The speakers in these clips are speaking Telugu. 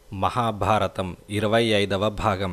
మహాభారతం ఇరవై ఐదవ భాగం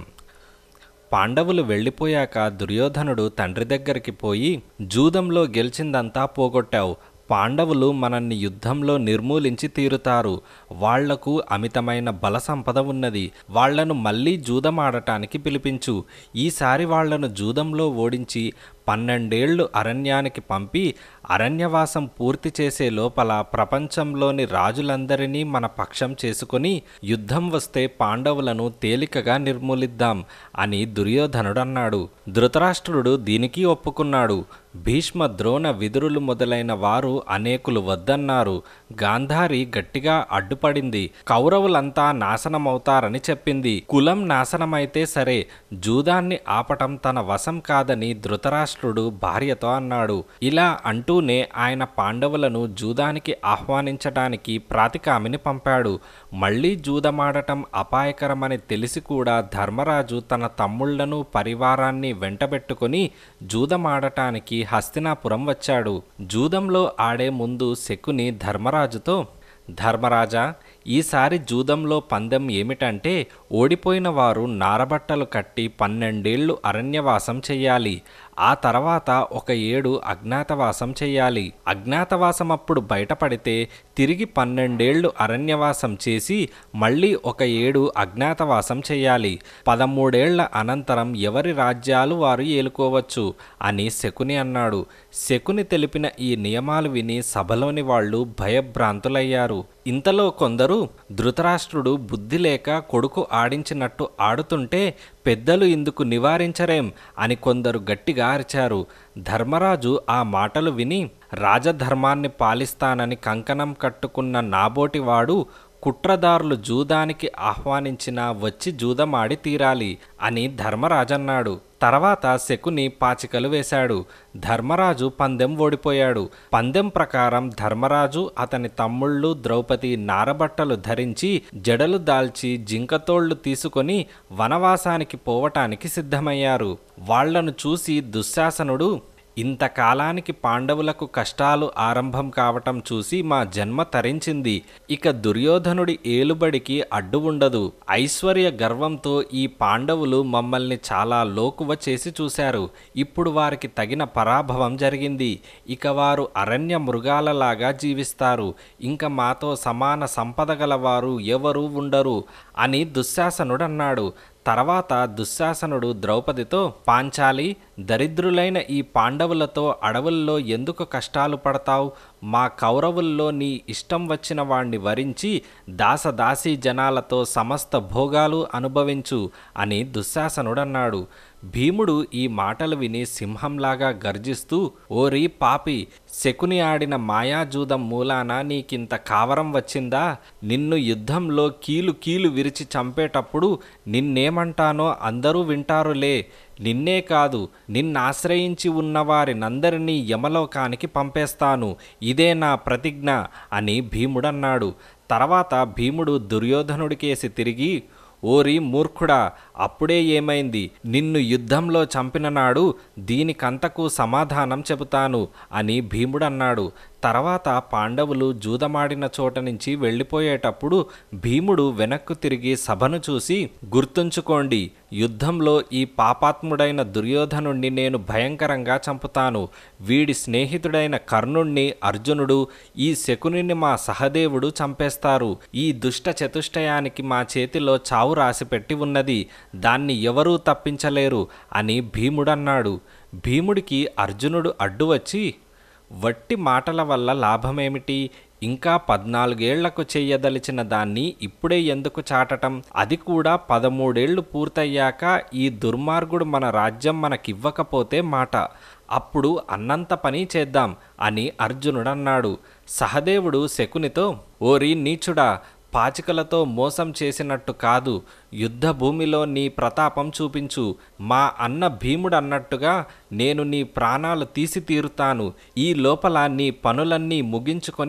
పాండవులు వెళ్ళిపోయాక దుర్యోధనుడు తండ్రి దగ్గరికి పోయి జూదంలో గెలిచిందంతా పోగొట్టావు పాండవులు మనల్ని యుద్ధంలో నిర్మూలించి తీరుతారు వాళ్లకు అమితమైన బల సంపద ఉన్నది వాళ్లను మళ్ళీ జూదమాడటానికి పిలిపించు ఈసారి వాళ్లను జూదంలో ఓడించి పన్నెండేళ్లు అరణ్యానికి పంపి అరణ్యవాసం పూర్తి చేసే లోపల ప్రపంచంలోని రాజులందరినీ మన పక్షం చేసుకుని యుద్ధం వస్తే పాండవులను తేలికగా నిర్మూలిద్దాం అని దుర్యోధనుడు అన్నాడు ధృతరాష్ట్రుడు దీనికి ఒప్పుకున్నాడు భీష్మ ద్రోణ విదురులు మొదలైన వారు అనేకులు వద్దన్నారు గాంధారి గట్టిగా అడ్డుపడింది కౌరవులంతా నాశనమవుతారని చెప్పింది కులం నాశనమైతే సరే జూదాన్ని ఆపటం తన వశం కాదని ధృతరాష్ట్రుడు భార్యతో అన్నాడు ఇలా అంటూనే ఆయన పాండవులను జూదానికి ఆహ్వానించటానికి ప్రాతికామిని పంపాడు మళ్ళీ జూదమాడటం అపాయకరమని తెలిసి కూడా ధర్మరాజు తన తమ్ముళ్లను పరివారాన్ని వెంటబెట్టుకుని జూదమాడటానికి హస్తినాపురం వచ్చాడు జూదంలో ఆడే ముందు శకుని ధర్మరాజుతో ధర్మరాజా ఈసారి జూదంలో పందెం ఏమిటంటే ఓడిపోయిన వారు నారబట్టలు కట్టి పన్నెండేళ్లు అరణ్యవాసం చెయ్యాలి ఆ తర్వాత ఒక ఏడు అజ్ఞాతవాసం చెయ్యాలి అజ్ఞాతవాసం అప్పుడు బయటపడితే తిరిగి పన్నెండేళ్లు అరణ్యవాసం చేసి మళ్ళీ ఒక ఏడు అజ్ఞాతవాసం చెయ్యాలి పదమూడేళ్ల అనంతరం ఎవరి రాజ్యాలు వారు ఏలుకోవచ్చు అని శకుని అన్నాడు శకుని తెలిపిన ఈ నియమాలు విని సభలోని వాళ్ళు భయభ్రాంతులయ్యారు ఇంతలో కొందరు ధృతరాష్ట్రుడు బుద్ధి లేక కొడుకు ఆడించినట్టు ఆడుతుంటే పెద్దలు ఇందుకు నివారించరేం అని కొందరు గట్టిగా అరిచారు ధర్మరాజు ఆ మాటలు విని రాజధర్మాన్ని పాలిస్తానని కంకణం కట్టుకున్న నాబోటివాడు కుట్రదారులు జూదానికి ఆహ్వానించినా వచ్చి జూదమాడి తీరాలి అని ధర్మరాజన్నాడు తర్వాత శకుని పాచికలు వేశాడు ధర్మరాజు పందెం ఓడిపోయాడు పందెం ప్రకారం ధర్మరాజు అతని తమ్ముళ్ళు ద్రౌపది నారబట్టలు ధరించి జడలు దాల్చి జింకతోళ్లు తీసుకొని వనవాసానికి పోవటానికి సిద్ధమయ్యారు వాళ్లను చూసి దుశ్శాసనుడు ఇంతకాలానికి పాండవులకు కష్టాలు ఆరంభం కావటం చూసి మా జన్మ తరించింది ఇక దుర్యోధనుడి ఏలుబడికి అడ్డు ఉండదు ఐశ్వర్య గర్వంతో ఈ పాండవులు మమ్మల్ని చాలా లోకువ చేసి చూశారు ఇప్పుడు వారికి తగిన పరాభవం జరిగింది ఇక వారు అరణ్య మృగాలలాగా జీవిస్తారు ఇంక మాతో సమాన సంపద గలవారు ఎవరూ ఉండరు అని దుశ్శాసనుడన్నాడు తర్వాత దుశ్శాసనుడు ద్రౌపదితో పాంచాలి దరిద్రులైన ఈ పాండవులతో అడవుల్లో ఎందుకు కష్టాలు పడతావు మా కౌరవుల్లో నీ ఇష్టం వచ్చిన వాణ్ణి వరించి దాసదాసీ జనాలతో సమస్త భోగాలు అనుభవించు అని దుశ్శాసనుడన్నాడు భీముడు ఈ మాటలు విని సింహంలాగా గర్జిస్తూ ఓరి పాపి శకుని ఆడిన మాయాజూదం మూలాన నీకింత కావరం వచ్చిందా నిన్ను యుద్ధంలో కీలు కీలు విరిచి చంపేటప్పుడు నిన్నేమంటానో అందరూ వింటారులే నిన్నే కాదు నిన్నాశ్రయించి ఉన్నవారినందరినీ యమలోకానికి పంపేస్తాను ఇదే నా ప్రతిజ్ఞ అని భీముడన్నాడు తర్వాత భీముడు దుర్యోధనుడికేసి తిరిగి ఓరి మూర్ఖుడా అప్పుడే ఏమైంది నిన్ను యుద్ధంలో చంపిన నాడు దీనికంతకు సమాధానం చెబుతాను అని భీముడన్నాడు తర్వాత పాండవులు జూదమాడిన చోట నుంచి వెళ్ళిపోయేటప్పుడు భీముడు వెనక్కు తిరిగి సభను చూసి గుర్తుంచుకోండి యుద్ధంలో ఈ పాపాత్ముడైన దుర్యోధనుణ్ణి నేను భయంకరంగా చంపుతాను వీడి స్నేహితుడైన కర్ణుణ్ణి అర్జునుడు ఈ శకునిని మా సహదేవుడు చంపేస్తారు ఈ దుష్ట చతుష్టయానికి మా చేతిలో చావు రాసిపెట్టి ఉన్నది దాన్ని ఎవరూ తప్పించలేరు అని భీముడన్నాడు భీముడికి అర్జునుడు అడ్డు వచ్చి వట్టి మాటల వల్ల లాభమేమిటి ఇంకా పద్నాలుగేళ్లకు చెయ్యదలిచిన దాన్ని ఇప్పుడే ఎందుకు చాటటం అది కూడా పదమూడేళ్లు పూర్తయ్యాక ఈ దుర్మార్గుడు మన రాజ్యం మనకివ్వకపోతే మాట అప్పుడు అన్నంత పని చేద్దాం అని అర్జునుడన్నాడు సహదేవుడు శకునితో ఓరి నీచుడా పాచికలతో మోసం చేసినట్టు కాదు యుద్ధ భూమిలో నీ ప్రతాపం చూపించు మా అన్న భీముడు అన్నట్టుగా నేను నీ ప్రాణాలు తీసి తీరుతాను ఈ లోపల నీ పనులన్నీ ముగించుకొని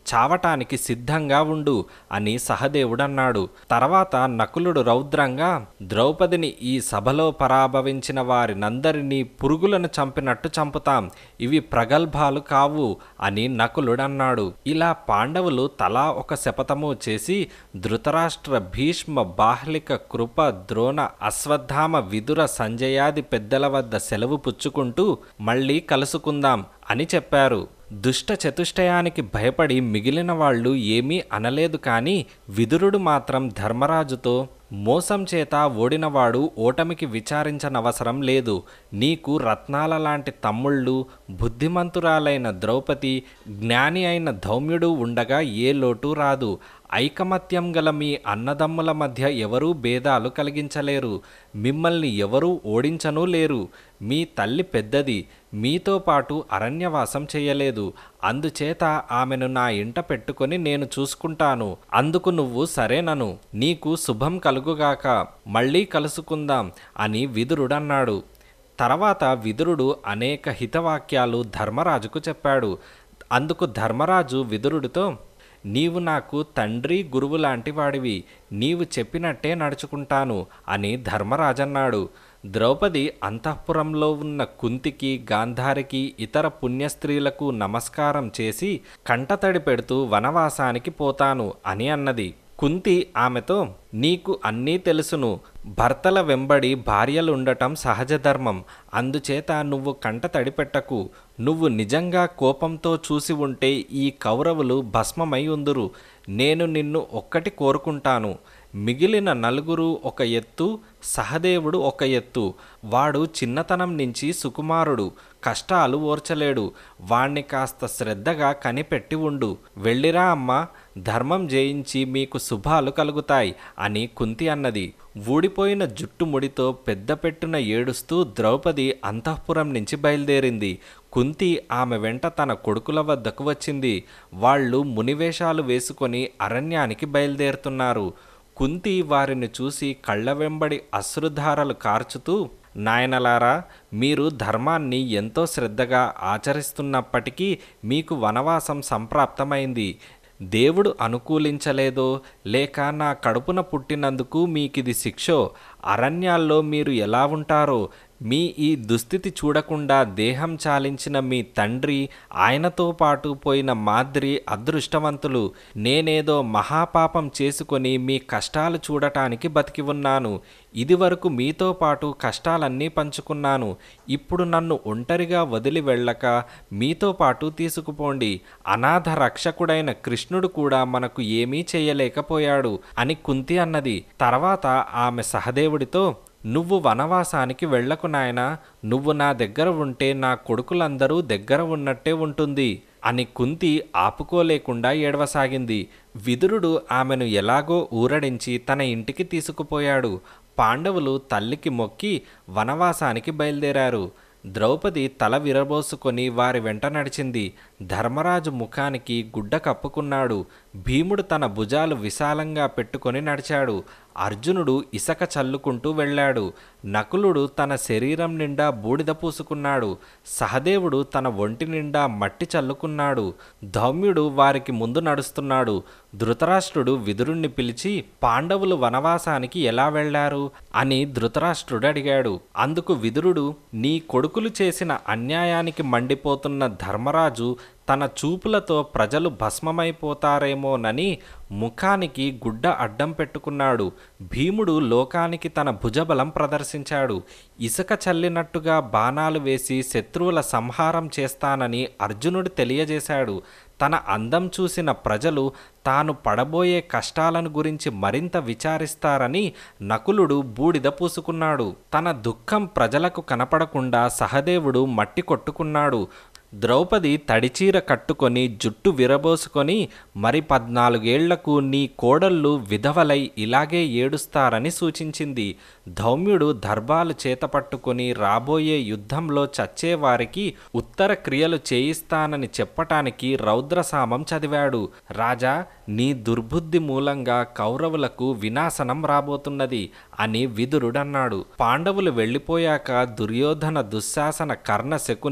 చావటానికి సిద్ధంగా ఉండు అని సహదేవుడన్నాడు తర్వాత నకులుడు రౌద్రంగా ద్రౌపదిని ఈ సభలో పరాభవించిన వారినందరినీ పురుగులను చంపినట్టు చంపుతాం ఇవి ప్రగల్భాలు కావు అని నకులుడన్నాడు ఇలా పాండవులు తలా ఒక శపథము చేసి ధృతరాష్ట్ర భీష్మ బాహ్లిక కృప ద్రోణ అశ్వత్థామ విదుర సంజయాది పెద్దల వద్ద సెలవు పుచ్చుకుంటూ మళ్ళీ కలుసుకుందాం అని చెప్పారు దుష్ట చతుష్టయానికి భయపడి మిగిలిన వాళ్ళు ఏమీ అనలేదు కానీ విదురుడు మాత్రం ధర్మరాజుతో మోసం చేత ఓడినవాడు ఓటమికి విచారించనవసరం లేదు నీకు రత్నాల లాంటి తమ్ముళ్ళు బుద్ధిమంతురాలైన ద్రౌపది జ్ఞాని అయిన ధౌమ్యుడు ఉండగా ఏ లోటు రాదు ఐకమత్యం గల మీ అన్నదమ్ముల మధ్య ఎవరూ భేదాలు కలిగించలేరు మిమ్మల్ని ఎవరూ ఓడించనూ లేరు మీ తల్లి పెద్దది మీతో పాటు అరణ్యవాసం చేయలేదు అందుచేత ఆమెను నా ఇంట పెట్టుకొని నేను చూసుకుంటాను అందుకు నువ్వు సరేనను నీకు శుభం కలుగుగాక మళ్ళీ కలుసుకుందాం అని విదురుడన్నాడు తర్వాత విదురుడు అనేక హితవాక్యాలు ధర్మరాజుకు చెప్పాడు అందుకు ధర్మరాజు విదురుడితో నీవు నాకు తండ్రి గురువు లాంటి వాడివి నీవు చెప్పినట్టే నడుచుకుంటాను అని ధర్మరాజన్నాడు ద్రౌపది అంతఃపురంలో ఉన్న కుంతికి గాంధారికి ఇతర పుణ్యస్త్రీలకు నమస్కారం చేసి కంటతడి పెడుతూ వనవాసానికి పోతాను అని అన్నది కుంతి ఆమెతో నీకు అన్నీ తెలుసును భర్తల వెంబడి భార్యలుండటం సహజ ధర్మం అందుచేత నువ్వు కంట తడిపెట్టకు నువ్వు నిజంగా కోపంతో చూసి ఉంటే ఈ కౌరవులు భస్మమై ఉందురు నేను నిన్ను ఒక్కటి కోరుకుంటాను మిగిలిన నలుగురు ఒక ఎత్తు సహదేవుడు ఒక ఎత్తు వాడు చిన్నతనం నుంచి సుకుమారుడు కష్టాలు ఓర్చలేడు వాణ్ణి కాస్త శ్రద్ధగా కనిపెట్టి ఉండు వెళ్ళిరా అమ్మా ధర్మం జయించి మీకు శుభాలు కలుగుతాయి అని కుంతి అన్నది ఊడిపోయిన జుట్టుముడితో పెద్ద పెట్టున ఏడుస్తూ ద్రౌపది అంతఃపురం నుంచి బయలుదేరింది కుంతి ఆమె వెంట తన కొడుకుల వద్దకు వచ్చింది వాళ్ళు మునివేషాలు వేసుకొని అరణ్యానికి బయలుదేరుతున్నారు కుంతి వారిని చూసి కళ్ళ వెంబడి అశ్రుధారలు కార్చుతూ నాయనలారా మీరు ధర్మాన్ని ఎంతో శ్రద్ధగా ఆచరిస్తున్నప్పటికీ మీకు వనవాసం సంప్రాప్తమైంది దేవుడు అనుకూలించలేదో లేక నా కడుపున పుట్టినందుకు మీకిది శిక్షో అరణ్యాల్లో మీరు ఎలా ఉంటారో మీ ఈ దుస్థితి చూడకుండా దేహం చాలించిన మీ తండ్రి ఆయనతో పాటు పోయిన మాద్రి అదృష్టవంతులు నేనేదో మహాపాపం చేసుకొని మీ కష్టాలు చూడటానికి బతికి ఉన్నాను ఇదివరకు మీతో పాటు కష్టాలన్నీ పంచుకున్నాను ఇప్పుడు నన్ను ఒంటరిగా వదిలి వెళ్ళక మీతో పాటు తీసుకుపోండి అనాథ రక్షకుడైన కృష్ణుడు కూడా మనకు ఏమీ చేయలేకపోయాడు అని కుంతి అన్నది తర్వాత ఆమె సహదేవుడితో నువ్వు వనవాసానికి వెళ్ళకు నాయనా నువ్వు నా దగ్గర ఉంటే నా కొడుకులందరూ దగ్గర ఉన్నట్టే ఉంటుంది అని కుంతి ఆపుకోలేకుండా ఏడవసాగింది విదురుడు ఆమెను ఎలాగో ఊరడించి తన ఇంటికి తీసుకుపోయాడు పాండవులు తల్లికి మొక్కి వనవాసానికి బయలుదేరారు ద్రౌపది తల విరబోసుకొని వారి వెంట నడిచింది ధర్మరాజు ముఖానికి గుడ్డ కప్పుకున్నాడు భీముడు తన భుజాలు విశాలంగా పెట్టుకొని నడిచాడు అర్జునుడు ఇసక చల్లుకుంటూ వెళ్ళాడు నకులుడు తన శరీరం నిండా బూడిద పూసుకున్నాడు సహదేవుడు తన ఒంటి నిండా మట్టి చల్లుకున్నాడు ధౌమ్యుడు వారికి ముందు నడుస్తున్నాడు ధృతరాష్ట్రుడు విదురుణ్ణి పిలిచి పాండవులు వనవాసానికి ఎలా వెళ్లారు అని ధృతరాష్ట్రుడు అడిగాడు అందుకు విదురుడు నీ కొడుకులు చేసిన అన్యాయానికి మండిపోతున్న ధర్మరాజు తన చూపులతో ప్రజలు భస్మమైపోతారేమోనని ముఖానికి గుడ్డ అడ్డం పెట్టుకున్నాడు భీముడు లోకానికి తన భుజబలం ప్రదర్శించాడు ఇసుక చల్లినట్టుగా బాణాలు వేసి శత్రువుల సంహారం చేస్తానని అర్జునుడు తెలియజేశాడు తన అందం చూసిన ప్రజలు తాను పడబోయే కష్టాలను గురించి మరింత విచారిస్తారని నకులుడు బూడిద పూసుకున్నాడు తన దుఃఖం ప్రజలకు కనపడకుండా సహదేవుడు మట్టి కొట్టుకున్నాడు ద్రౌపది తడిచీర కట్టుకొని జుట్టు విరబోసుకొని మరి పద్నాలుగేళ్లకు నీ కోడళ్ళు విధవలై ఇలాగే ఏడుస్తారని సూచించింది ధౌమ్యుడు దర్భాలు చేతపట్టుకొని రాబోయే యుద్ధంలో చచ్చేవారికి ఉత్తర క్రియలు చేయిస్తానని చెప్పటానికి రౌద్రసామం చదివాడు రాజా నీ దుర్బుద్ధి మూలంగా కౌరవులకు వినాశనం రాబోతున్నది అని విదురుడన్నాడు పాండవులు వెళ్ళిపోయాక దుర్యోధన దుశ్శాసన కర్ణ శకుని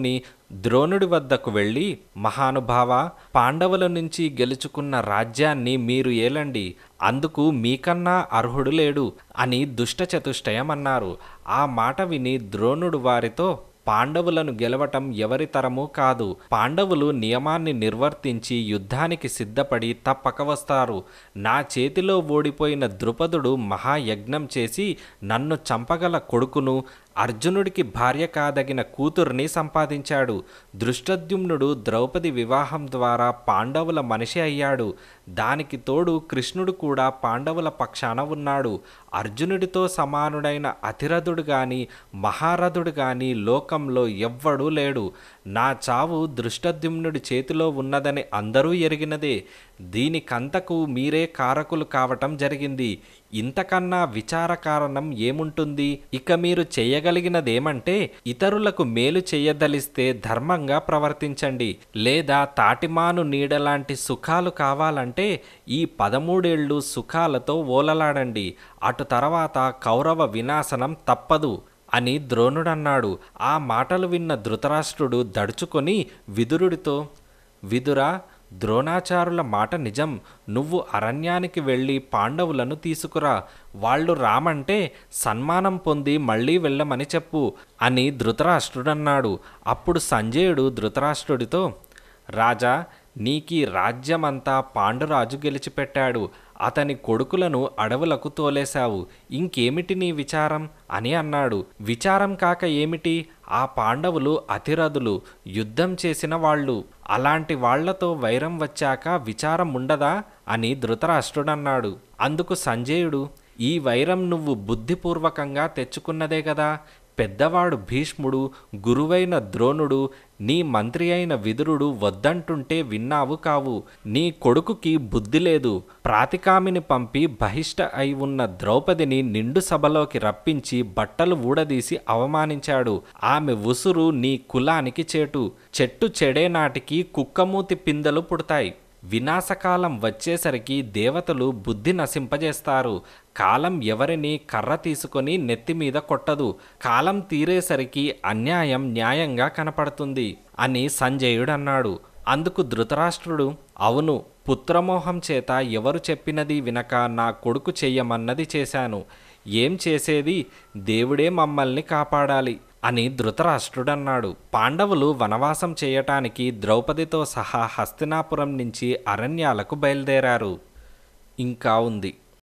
ద్రోణుడి వద్దకు వెళ్ళి మహానుభావ పాండవుల నుంచి గెలుచుకున్న రాజ్యాన్ని మీరు ఏలండి అందుకు మీకన్నా అర్హుడు లేడు అని దుష్టచతుష్టయం అన్నారు ఆ మాట విని ద్రోణుడు వారితో పాండవులను గెలవటం ఎవరి తరమూ కాదు పాండవులు నియమాన్ని నిర్వర్తించి యుద్ధానికి సిద్ధపడి తప్పక వస్తారు నా చేతిలో ఓడిపోయిన ద్రుపదుడు మహాయజ్ఞం చేసి నన్ను చంపగల కొడుకును అర్జునుడికి భార్య కాదగిన కూతుర్ని సంపాదించాడు దృష్టద్యుమ్నుడు ద్రౌపది వివాహం ద్వారా పాండవుల మనిషి అయ్యాడు దానికి తోడు కృష్ణుడు కూడా పాండవుల పక్షాన ఉన్నాడు అర్జునుడితో సమానుడైన అతిరథుడు గాని మహారథుడు గాని లోకంలో ఎవ్వడూ లేడు నా చావు దృష్టద్యుమ్నుడి చేతిలో ఉన్నదని అందరూ ఎరిగినదే దీనికంతకు మీరే కారకులు కావటం జరిగింది ఇంతకన్నా విచార కారణం ఏముంటుంది ఇక మీరు చేయగలిగినదేమంటే ఇతరులకు మేలు చేయదలిస్తే ధర్మంగా ప్రవర్తించండి లేదా తాటిమాను నీడలాంటి సుఖాలు కావాలంటే ఈ పదమూడేళ్లు సుఖాలతో ఓలలాడండి అటు తర్వాత కౌరవ వినాశనం తప్పదు అని ద్రోణుడన్నాడు ఆ మాటలు విన్న ధృతరాష్ట్రుడు దడుచుకొని విదురుడితో విదురా ద్రోణాచారుల మాట నిజం నువ్వు అరణ్యానికి వెళ్ళి పాండవులను తీసుకురా వాళ్ళు రామంటే సన్మానం పొంది మళ్ళీ వెళ్ళమని చెప్పు అని ధృతరాష్ట్రుడన్నాడు అప్పుడు సంజయుడు ధృతరాష్ట్రుడితో రాజా నీకీ రాజ్యమంతా పాండురాజు గెలిచిపెట్టాడు అతని కొడుకులను అడవులకు తోలేశావు ఇంకేమిటి నీ విచారం అని అన్నాడు విచారం కాక ఏమిటి ఆ పాండవులు అతిరథులు యుద్ధం చేసిన వాళ్ళు అలాంటి వాళ్లతో వైరం వచ్చాక విచారం ఉండదా అని ధృతరాష్ట్రుడన్నాడు అందుకు సంజయుడు ఈ వైరం నువ్వు బుద్ధిపూర్వకంగా తెచ్చుకున్నదే కదా పెద్దవాడు భీష్ముడు గురువైన ద్రోణుడు నీ మంత్రి అయిన విదురుడు వద్దంటుంటే విన్నావు కావు నీ కొడుకుకి బుద్ధి లేదు ప్రాతికామిని పంపి బహిష్ట అయి ఉన్న ద్రౌపదిని నిండు సభలోకి రప్పించి బట్టలు ఊడదీసి అవమానించాడు ఆమె ఉసురు నీ కులానికి చేటు చెట్టు చెడే నాటికి కుక్కమూతి పిందెలు పుడతాయి వినాశకాలం వచ్చేసరికి దేవతలు బుద్ధి నశింపజేస్తారు కాలం ఎవరిని కర్ర తీసుకొని నెత్తిమీద కొట్టదు కాలం తీరేసరికి అన్యాయం న్యాయంగా కనపడుతుంది అని సంజయుడు అన్నాడు అందుకు ధృతరాష్ట్రుడు అవును పుత్రమోహం చేత ఎవరు చెప్పినది వినక నా కొడుకు చెయ్యమన్నది చేశాను ఏం చేసేది దేవుడే మమ్మల్ని కాపాడాలి అని ధృతరాష్ట్రుడన్నాడు పాండవులు వనవాసం చేయటానికి ద్రౌపదితో సహా హస్తినాపురం నుంచి అరణ్యాలకు బయలుదేరారు ఇంకా ఉంది